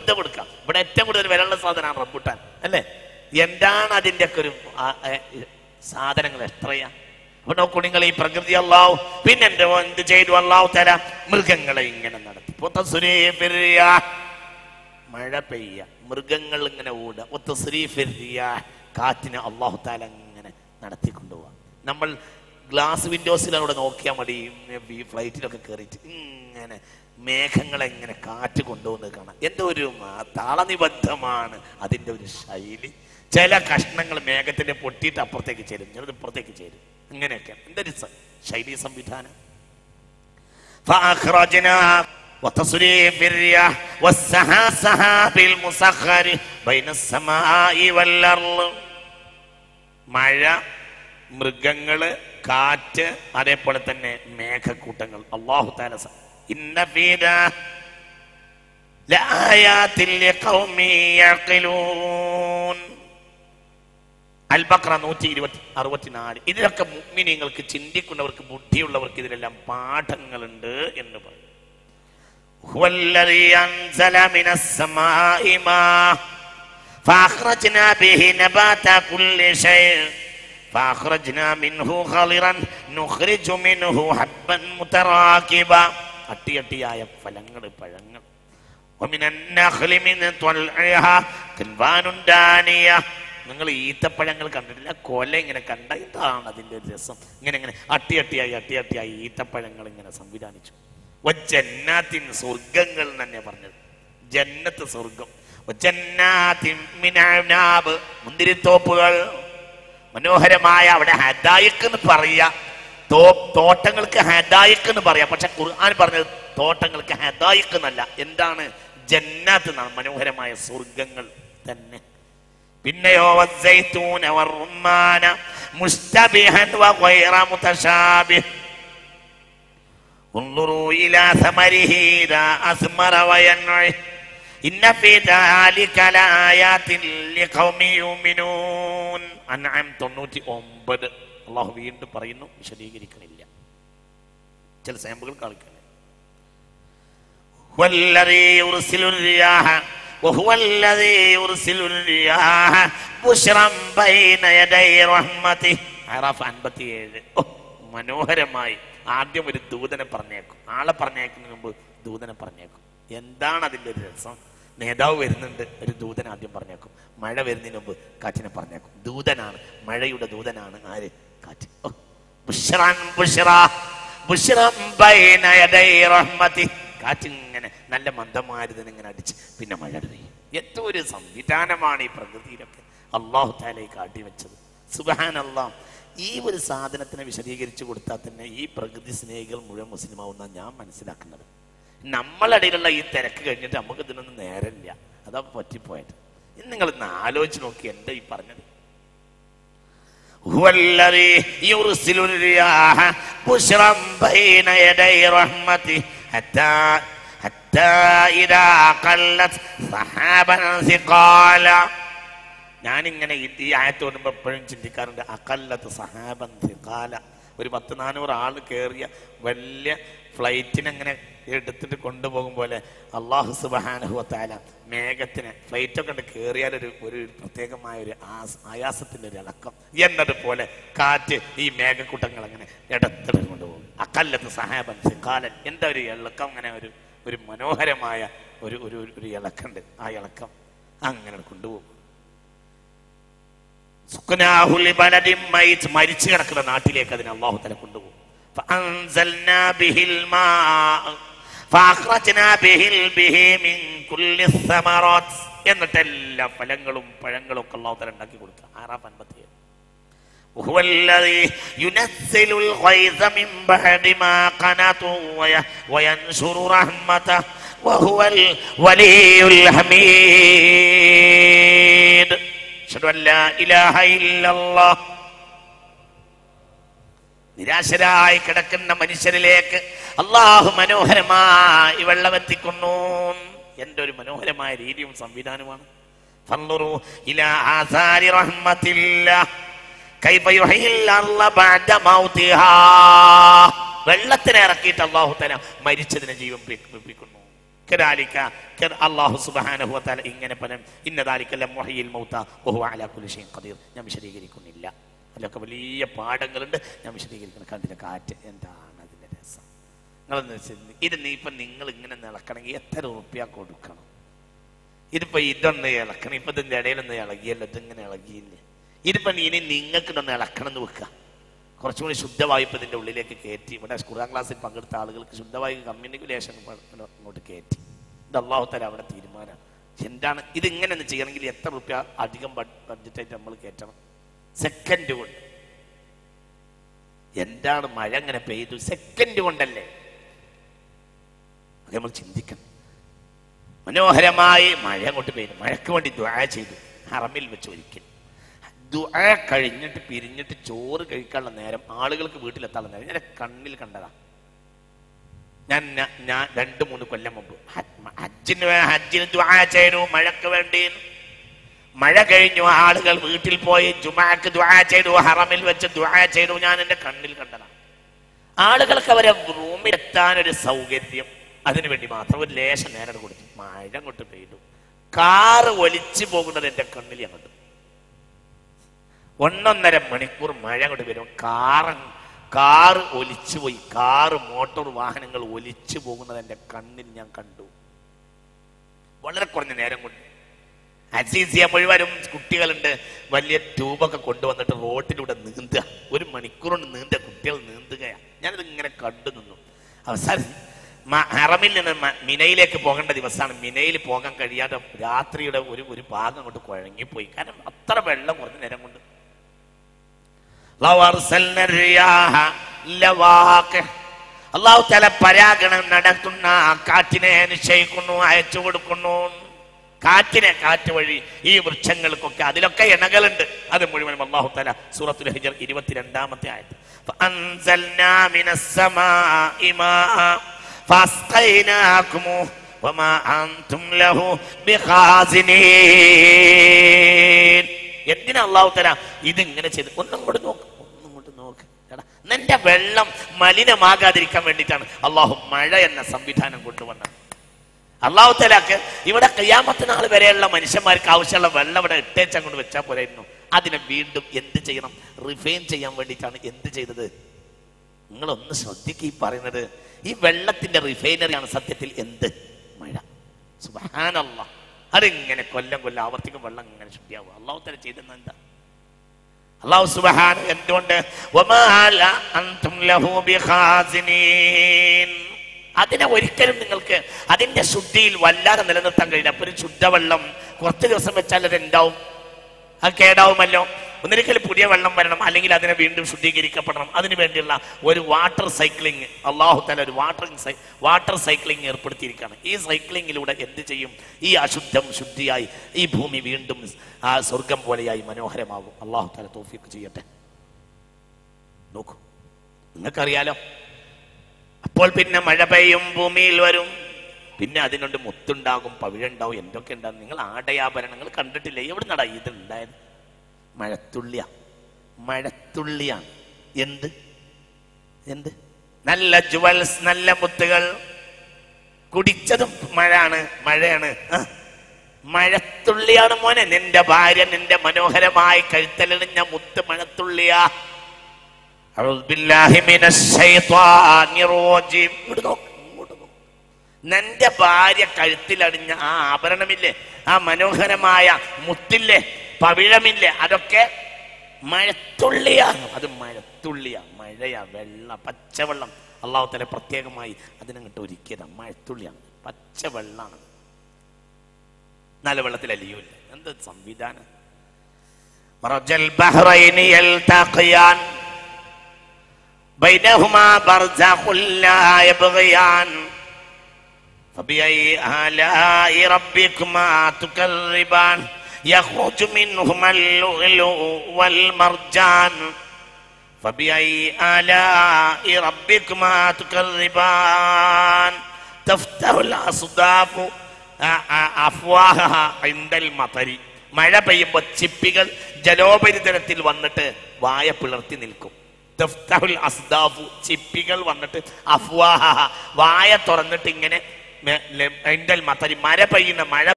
വെറുതെ കൊടുക്കാം ഇവിടെ ഏറ്റവും കൂടുതൽ വിലയുള്ള സാധനമാണ് റംബുട്ടാൻ അല്ലേ എന്താണ് അതിന്റെ ഒക്കെ ഒരു ആ, ഏ, സാധനങ്ങൾ എത്രയാ അപ്പൊ നോക്കൂ നിങ്ങൾ ഈ പ്രകൃതി അല്ലാവു പിന്നെ എന്ത് എന്ത് ചെയ്തു അല്ലാവു തല മൃഗങ്ങളെ ഇങ്ങനെ നടത്തി പൊത്തസുരേ ഫിർയാ. മഴ പെയ്യ മൃഗങ്ങൾ ഇങ്ങനെ ഓടുക ഒത്തശ്രീഫിരിയ കാറ്റിനെ അള്ളാഹു താല ഇങ്ങനെ നടത്തിക്കൊണ്ടുപോവാ നമ്മൾ ഗ്ലാസ് വിൻഡോസിലൂടെ നോക്കിയാൽ മതി ഈ ഫ്ലൈറ്റിലൊക്കെ കയറിയിട്ട് ഇങ്ങനെ മേഘങ്ങളെ ഇങ്ങനെ കാറ്റ് കൊണ്ടുപോകുന്നത് കാണാം എന്തോ ഒരു മാ- താളനിബദ്ധമാണ് അതിൻ്റെ ഒരു ശൈലി ചില കഷ്ണങ്ങൾ മേഘത്തിന്റെ പൊട്ടിയിട്ട് അപ്പുറത്തേക്ക് ചേരും ചിലത് ഇപ്പുറത്തേക്ക് ചേരും ഇങ്ങനെയൊക്കെ എന്തൊരു സ- ശൈലി സംവിധാനം فأخرجنا وتصريف الرياح والسحاب السحاب المسخر بين السماء والأرض മഴ മൃഗങ്ങള് കാറ്റ് അതേപോലെ തന്നെ മേഘക്കൂട്ടങ്ങൾ അള്ളാഹു താല സ- ഇന്ന ഫീ ദാ ലആയാത്തിൽ ലിഖൗമി യഖിലൂൻ അൽ ബക്ര നൂറ്റി ഇരുപത്തി അറുപത്തിനാല് ഇതിലൊക്കെ മുഗ്മിനീങ്ങൾക്ക് ചിന്തിക്കുന്നവർക്ക് ബുദ്ധിയുള്ളവർക്ക് ഇതിലെല്ലാം പാഠങ്ങളുണ്ട് എന്ന് പറയും هو الذي أنزل من السماء ماء فأخرجنا به نبات كل شيء فأخرجنا منه خضرا نخرج منه حبا متراكبا അട്ടി അട്ടിയായ ഫലങ്ങൾ പഴങ്ങൾ ومن النخل من طلعها كنبان دانية നിങ്ങൾ ഈത്തപ്പഴങ്ങൾ കണ്ടിട്ടില്ല കൊല ഇങ്ങനെ കണ്ട ഇതാണ് അതിന്റെ ഒരു രസം ഇങ്ങനെ ഇങ്ങനെ അട്ടി അട്ടിയായി അട്ടി അട്ടിയായി ഈത്തപ്പഴങ്ങൾ ഇങ്ങനെ സംവിധാനിച്ചു വജ്ജന്നാത്തിൻ സ്വർഗങ്ങൾ തന്നെ പറഞ്ഞത് ജന്നത്ത് സ്വർഗം വജ്ജന്നാത്തിൻ മിൻ അഅ്നാബ് മുന്തിരിത്തോപ്പുകൾ മനോഹരമായ അവിടെ ഹദായിക്ക് എന്ന് പറയാ തോ തോട്ടങ്ങൾക്ക് ഹദായിക്ക് എന്ന് പറയാം പക്ഷെ ഖുർആൻ പറഞ്ഞത് തോട്ടങ്ങൾക്ക് ഹദായിക്ക് എന്നല്ല എന്താണ് ജന്നാത്ത് എന്നാണ് മനോഹരമായ സ്വർഗങ്ങൾ തന്നെ പിന്നെയോ വസ്സൈത്തൂന വറുമ്മാന മുസ്തബിഹൻ വഗൈറ മുതശാബിഹ് انظروا إلى ثمره إذا أثمر وينعه إن في ذلك لآيات لقوم يؤمنون അൻആം തൊണ്ണൂറ്റി ഒമ്പത് അള്ളാഹു വീണ്ടും പറയുന്നു വിശദീകരിക്കണില്ല ചില സാമ്പിൾ കാണിക്കണേ والذي يرسل الرياح وهو الذي يرسل الرياح بشرا بين يدي رحمته അറാഫ് അൻപത്തിയേഴ് ഓ മനോഹരമായി ആദ്യം ഒരു ദൂതനെ പറഞ്ഞേക്കും ആളെ പറഞ്ഞേക്കുന്നതിന് മുമ്പ് ദൂതനെ പറഞ്ഞേക്കും എന്താണ് അതിൻ്റെ ഒരു രസം നേതാവ് വരുന്നുണ്ട് ഒരു ദൂതൻ ആദ്യം പറഞ്ഞേക്കും മഴ വരുന്നതിന് മുമ്പ് കാറ്റിനെ പറഞ്ഞേക്കും ദൂതനാണ് മഴയുടെ ദൂതനാണ് ആര് കാറ്റ് ഓ ബുഷ്റാൻ ബുഷ്റാ ബുഷ്റം ബൈന യദൈ റഹ്മതി കാറ്റ് ഇങ്ങനെ നല്ല മന്ദമാരുതൻ ഇങ്ങനെ അടിച്ച് പിന്നെ മഴ പെയ്യും എത്ര ഒരു സംവിധാനമാണ് ഈ പ്രകൃതിയിലൊക്കെ അള്ളാഹു താലയെ കാട്ടി വെച്ചത് സുബാൻ അള്ളാഹ് ഈ ഒരു സാധനത്തിനെ വിശദീകരിച്ചു കൊടുത്താൽ തന്നെ ഈ പ്രകൃതി സ്നേഹികൾ മുഴുവൻ മുസ്ലിമാവുന്ന ഞാൻ മനസ്സിലാക്കുന്നത് നമ്മളിടയിലുള്ള ഈ തിരക്ക് കഴിഞ്ഞിട്ട് നമുക്ക് ഇതിനൊന്നും നേരമില്ല അതാ പറ്റിപ്പോയത് ഇന്ന് നിങ്ങൾ ഇന്ന് ആലോചിച്ച് നോക്കി എന്താ ഈ പറഞ്ഞത് هو الذي يرسل الرياح بشرا بين يدي رحمته حتى حتى إذا قلت سحابا ثقالا ഞാനിങ്ങനെ ഈ- ഈ ആയത്ത് വരുമ്പോൾ എപ്പോഴും ചിന്തിക്കാറുണ്ട് അകല്ലത്ത് സഹാബൻ ഥിഖാല ഒരു പത്ത് നാനൂറ് ആള് കയറിയ വലിയ ഫ്ലൈറ്റിനങ്ങനെ എടുത്തിട്ട് കൊണ്ടുപോകും പോലെ അള്ളാഹു സുബാനുഹത്താല മേഘത്തിന് ഫ്ലൈറ്റൊക്കെ ഉണ്ട് കയറിയാൽ ഒരു ഒരു പ്രത്യേകമായ ഒരു ആസ് ആയാസത്തിന്റെ ഒരു ഇളക്കം എന്നതുപോലെ കാറ്റ് ഈ മേഘക്കൂട്ടങ്ങൾ അങ്ങനെ ഇടത്തിട്ട് കൊണ്ടുപോകും അക്കല്ലത്ത് സഹാബൻ സിഖാലൻ എന്താ ഒരു ഇളക്കം അങ്ങനെ ഒരു ഒരു മനോഹരമായ ഒരു ഒരു ഒരു ഇളക്കുണ്ട് ആ ഇളക്കം അങ്ങനെ കൊണ്ടുപോകും സുഖനാഹുലി ബലദിൻ മൈത്ത് മരിച്ചു കിടക്കുന്ന നാട്ടിലേക്ക് അതിനെ അള്ളാഹു തല കൊണ്ടുപോകും فأنزلنا به الماء فأخرجنا به به من كل الثمرات എന്നിട്ട് എല്ലാ ഫലങ്ങളും പഴങ്ങളും ഒക്കെ അള്ളാഹു തല ഉണ്ടാക്കി കൊടുക്കുക ആറാം അൻപത്തിയേഴ് وهو الذي ينزل الغيث من بعد ما قنطوا وي- وينشر رحمته وهو الولي الحميد أشهد أن لا إله إلا الله നിരാശരായി കിടക്കുന്ന മനുഷ്യരിലേക്ക് അള്ളാഹു മനോഹരമായി വെള്ളമെത്തിക്കുന്നു എന്റെ ഒരു മനോഹരമായ രീതിയും സംവിധാനമാണ് ഫൻളുറു ഇലാ ആസാരി റഹ്മത്തില്ലാഹ് കൈഫ യുഹ്യിൽ അർള ബഅദ മൗതിഹാ വെള്ളത്തിനെ ഇറക്കിയിട്ട് അള്ളാഹു തല മരിച്ചതിനെ ജീവൻ പിപ്പിക്കുന്നു കദാലിക കദ- അല്ലാഹു സുബ്ഹാനഹു വ തആല ഇങ്ങനെ പല ഇന്നദാലിക ലമുഹയിൽ മൗത വഹുവ അലാ കുല്ലി ഷൈഇൻ ഖദീർ ഞാൻ വിശദീകരിക്കുന്നില്ല അതിലൊക്കെ വലിയ പാഠങ്ങളുണ്ട് ഞാൻ വിശദീകരിക്കണം കണ്ടില്ല കാറ്റ് എന്താണ് അതിന്റെ രസം നിങ്ങളെന്ന് വെച്ചാൽ ഇത് നീ ഇപ്പം നിങ്ങൾ ഇങ്ങനെ നിളക്കണമെങ്കിൽ എത്ര ഉറുപ്പ്യ കൊടുക്കണം ഇതിപ്പോ ഇതൊന്ന് ഇളക്കണം ഇപ്പൊ ഇതിന്റെ ഇടയിലൊന്ന് ഇളകിയല്ലോ ഇതിങ്ങനെ ഇളകിയില്ലേ ഇതിപ്പോ ഇനി നിങ്ങൾക്ക് ഇതൊന്ന് ഇളക്കണം എന്ന് വെക്കുക കുറച്ചും കൂടി ശുദ്ധവായു ഇപ്പൊ ഇതിന്റെ ഉള്ളിലേക്ക് കയറ്റി ഇവിടെ ഖുർആൻ ക്ലാസ്സിൽ പങ്കെടുത്ത ആളുകൾക്ക് ശുദ്ധവായു കമ്മ്യൂണിക്കേഷൻ അങ്ങോട്ട് കയറ്റി ഇത് അള്ളാഹു തല അവിടെ തീരുമാനം എന്താണ് ഇത് ഇങ്ങനെ ഒന്ന് ചെയ്യണമെങ്കിൽ എത്ര റുപ്യ അധികം ബഡ്ജറ്റായിട്ട് നമ്മൾ കയറ്റണം സെക്കൻഡ് കൊണ്ട് എന്താണ് മഴ അങ്ങനെ പെയ്തു സെക്കൻഡ് കൊണ്ടല്ലേ അത് നമ്മൾ ചിന്തിക്കണം മനോഹരമായി മഴ അങ്ങോട്ട് പെയ്തു മഴയ്ക്ക് വേണ്ടി ദ്വാ ചെയ്തു ഹറമിൽ വെച്ച് ഒരിക്കൽ ദ്വാ കഴിഞ്ഞിട്ട് പിരിഞ്ഞിട്ട് ചോറ് കഴിക്കാനുള്ള നേരം ആളുകൾക്ക് വീട്ടിലെത്താനുള്ള നേരം ഞാൻ കണ്ണിൽ കണ്ടതാ ഞാൻ ഞാൻ- ഞാൻ രണ്ട് മൂന്ന് കൊല്ലം മുമ്പ് ഹജ്ജ്- ഹജ്ജിന് വേ- ഹജ്ജിന് ദ്വാ ചെയ്തു മഴക്ക് വേണ്ടി മഴ കഴിഞ്ഞു ആളുകൾ വീട്ടിൽ പോയി ജുമാക്ക് ദ്വാ ചെയ്തു ഹറമിൽ വെച്ച് ദ്വാ ചെയ്തു ഞാൻ എൻ്റെ കണ്ണിൽ കണ്ടതാണ് ആളുകൾക്ക് അവരെ റൂമിലെത്താൻ ഒരു സൗകര്യം അതിനു വേണ്ടി മാത്രം ഒരു ലേശം നേരം കൊടുത്തു മഴ അങ്ങോട്ട് പെയ്തു കാറ് ഒലിച്ചു പോകുന്നത് എൻ്റെ കണ്ണിൽ ഞാൻ കണ്ടു ഒന്നൊന്നര മണിക്കൂർ മഴ അങ്ങോട്ട് വരും കാറ് കാറ് ഒലിച്ചു പോയി കാറ് മോട്ടോർ വാഹനങ്ങൾ ഒലിച്ചു പോകുന്നത് എൻ്റെ കണ്ണിൽ ഞാൻ കണ്ടു വളരെ കുറഞ്ഞ നേരം കൊണ്ട് അസീസിയ മുഴുവനും കുട്ടികളുണ്ട് വലിയ ട്യൂബൊക്കെ കൊണ്ടുവന്നിട്ട് റോട്ടിലൂടെ നീന്തുക ഒരു മണിക്കൂർ കൊണ്ട് നീന്തുക കുട്ടികൾ നീന്തുകയാണ് ഞാനത് ഇങ്ങനെ കണ്ടു നിന്നു അവസാനം മ- ഹറമിൽ നിന്ന് മ- മിനയിലേക്ക് പോകേണ്ട ദിവസമാണ് മിനയിൽ പോകാൻ കഴിയാതെ രാത്രിയുടെ ഒരു ഒരു ഭാഗം കൊണ്ട് കുഴങ്ങിപ്പോയി കാരണം അത്ര വെള്ളം കുറഞ്ഞ നേരം കൊണ്ട് ലൗ അർസൽന റിയാഹ ലവാഖിഹ്. അള്ളാഹു തല പരാഗണം നടത്തുന്ന ആ കാറ്റിനെ നിശ്ചയിക്കുന്നു അയച്ചു കൊടുക്കുന്നു കാറ്റിനെ കാറ്റ് വഴി ഈ വൃക്ഷങ്ങൾക്കൊക്കെ അതിലൊക്കെ ഇണകളുണ്ട് അത് മുഴുവനും അള്ളാഹു തല സൂറത്തുൽ ഹിജർ ഇരുപത്തിരണ്ടാമത്തെ ആയത് فأنزلنا من السماء ماء فأسقيناكم وما أنتم له بخازنين എന്തിനാ അള്ളാഹു തല ഇതിങ്ങനെ ചെയ്ത് ഒന്നും കൂടെ നോക്ക് ഒന്നും കൂടെ നോക്ക് എടാ നിന്റെ വെള്ളം മലിനമാകാതിരിക്കാൻ വേണ്ടിയിട്ടാണ് അള്ളാഹു മഴ എന്ന സംവിധാനം കൊണ്ടുവന്നത് അള്ളാഹു തലാക്ക് ഇവിടെ കയ്യാമത്തെ നാൾ വരെയുള്ള മനുഷ്യന്മാർക്ക് ആവശ്യമുള്ള വെള്ളം ഇവിടെ ഇട്ടേച്ചാൻ കൊണ്ട് വെച്ചാൽ പോരായിരുന്നു അതിനെ വീണ്ടും എന്ത് ചെയ്യണം റിഫൈൻ ചെയ്യാൻ വേണ്ടിയിട്ടാണ് എന്ത് ചെയ്തത് നിങ്ങളൊന്ന് ശ്രദ്ധിക്കുക ഈ പറയുന്നത് ഈ വെള്ളത്തിന്റെ റിഫൈനറിയാണ് സത്യത്തിൽ എന്ത് മഴ സുബാനല്ല അതിങ്ങനെ കൊല്ലം കൊല്ലം ആവർത്തിക്കും വെള്ളം ഇങ്ങനെ ശുദ്ധിയാവും അള്ളാഹു തല ചെയ്തെന്ന് എന്താ അള്ളാഹു സുബഹാൻ എന്തുകൊണ്ട് വമാ ല അൻതും ലഹു ബിഖാസിനീൻ. അതിനെ ഒരിക്കലും നിങ്ങൾക്ക് അതിന്റെ ശുദ്ധിയിൽ വല്ലാതെ നിലനിർത്താൻ കഴിയില്ല അപ്പൊ ഒരു ശുദ്ധവെള്ളം കുറച്ച് ദിവസം വെച്ചാൽ അത് എന്താവും അത് കേടാവുമല്ലോ ഒന്നിരിക്കൽ പുതിയ വെള്ളം വരണം അല്ലെങ്കിൽ അതിനെ വീണ്ടും ശുദ്ധീകരിക്കപ്പെടണം അതിനു വേണ്ടിയുള്ള ഒരു വാട്ടർ സൈക്ലിംഗ് അള്ളാഹു തല ഒരു വാട്ടർ വാട്ടർ സൈക്ലിംഗ് ഏർപ്പെടുത്തിയിരിക്കുകയാണ് ഈ സൈക്ലിങ്ങിലൂടെ എന്ത് ചെയ്യും ഈ അശുദ്ധം ശുദ്ധിയായി ഈ ഭൂമി വീണ്ടും ആ സ്വർഗം പോലെയായി മനോഹരമാകും അള്ളാഹു തല തോഫിക്ക് ചെയ്യട്ടെ നോക്കൂ നിങ്ങൾക്കറിയാലോ അപ്പോൾ പിന്നെ മഴ പെയ്യും ഭൂമിയിൽ വരും പിന്നെ അതിനുണ്ട് മുത്തുണ്ടാകും പവിഴുണ്ടാവും എന്തൊക്കെ ഉണ്ടാകും നിങ്ങൾ ആടയാഭരണങ്ങൾ കണ്ടിട്ടില്ല എവിടെ നടാ ഇത് ഉണ്ടായത് മഴത്തുള്ളിയ മഴത്തുള്ളിയാണ് എന്ത് എന്ത് നല്ല ജുവൽസ് നല്ല മുത്തുകൾ കുടിച്ചതും മഴയാണ് മഴയാണ് ആ. മഴത്തുള്ളിയാണ് മോനെ നിന്റെ ഭാര്യ നിന്റെ മനോഹരമായി കഴുത്തലിഞ്ഞ മുത്ത് മഴത്തുള്ളിയാ أعوذ بالله من الشيطان الرجيم ഇങ്ങോട്ട് നോക്ക്, ഇങ്ങോട്ട് നോക്ക്. നിന്റെ ഭാര്യ കഴുത്തിലടിഞ്ഞ ആ ആഭരണമില്ലേ ആ മനോഹരമായ മുത്തില്ലേ പവിഴമില്ലേ അതൊക്കെ മഴത്തുള്ളിയാണ് അത് മഴത്തുള്ളിയാ മഴയാ വെള്ള പച്ചവെള്ളം അള്ളാഹു തല പ്രത്യേകമായി അതിനങ്ങോട്ട് ഒരുക്കിയതാ മഴത്തുള്ളിയാണ് പച്ചവെള്ളമാണ് നല്ല വെള്ളത്തിൽ അലിയൂല്ല എന്ത് സംവിധാനം മറജൽ ബഹ്റൈനി യൽതഖിയാൻ بينهما برزخ لا يبغيان فبأي آلاء ربكما تكذبان يخرج منهما اللؤلؤ والمرجان فبأي آلاء ربكما تكذبان تفتح الأصداف أ- أ- أفواهها عند المطر മഴ പെയ്യുമ്പോൾ ചിപ്പികൾ ജലോപരിതലത്തിൽ വന്നിട്ട് വായ പിളർത്തി നിൽക്കും തഫ്തഹുൽ അസ്ദാഫു ചിപ്പികൾ വന്നിട്ട് അഫ്വാഹ വായ തുറന്നിട്ട് ഇങ്ങനെ മെ- ലെ- ഇൻഡൽ മത്തരി മഴ പെയ്യുന്ന മഴ